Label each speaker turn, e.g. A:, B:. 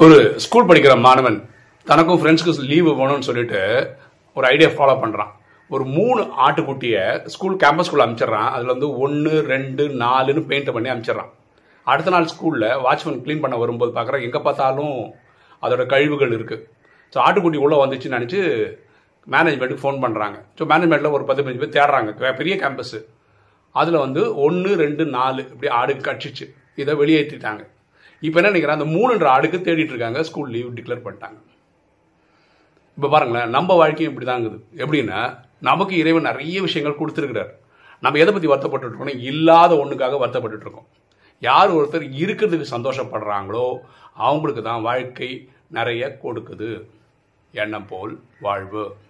A: ஒரு ஸ்கூல் படிக்கிற மாணவன் தனக்கும் ஃப்ரெண்ட்ஸுக்கும் லீவு வேணும்னு சொல்லிட்டு ஒரு ஐடியா ஃபாலோ பண்ணுறான் ஒரு மூணு ஆட்டுக்குட்டியை ஸ்கூல் கேம்பஸ்குள்ளே அனுப்பிச்சிடுறான் அதில் வந்து ஒன்று ரெண்டு நாலுன்னு பெயிண்ட் பண்ணி அனுப்பிச்சிடுறான் அடுத்த நாள் ஸ்கூலில் வாட்ச்மேன் க்ளீன் பண்ண வரும்போது பார்க்குறேன் எங்கே பார்த்தாலும் அதோட கழிவுகள் இருக்குது ஸோ ஆட்டுக்குட்டி உள்ளே வந்துச்சுன்னு நினச்சி மேனேஜ்மெண்ட்டுக்கு ஃபோன் பண்ணுறாங்க ஸோ மேனேஜ்மெண்ட்டில் ஒரு பத்து பதினஞ்சு பேர் தேடுறாங்க பெரிய கேம்பஸ்ஸு அதில் வந்து ஒன்று ரெண்டு நாலு இப்படி ஆடு கட்சிச்சு இதை வெளியேற்றிட்டாங்க இப்போ என்ன நினைக்கிறேன் அந்த மூணுன்ற ஆடுக்கு தேடிட்டு இருக்காங்க ஸ்கூல் லீவ் டிக்ளேர் பண்ணிட்டாங்க இப்போ பாருங்களேன் நம்ம வாழ்க்கையும் இப்படி தாங்குது எப்படின்னா நமக்கு இறைவன் நிறைய விஷயங்கள் கொடுத்துருக்கிறார் நம்ம எதை பற்றி வருத்தப்பட்டு இருக்கோம்னா இல்லாத ஒன்றுக்காக வருத்தப்பட்டு இருக்கோம் யார் ஒருத்தர் இருக்கிறதுக்கு சந்தோஷப்படுறாங்களோ அவங்களுக்கு தான் வாழ்க்கை நிறைய கொடுக்குது எண்ணம் போல் வாழ்வு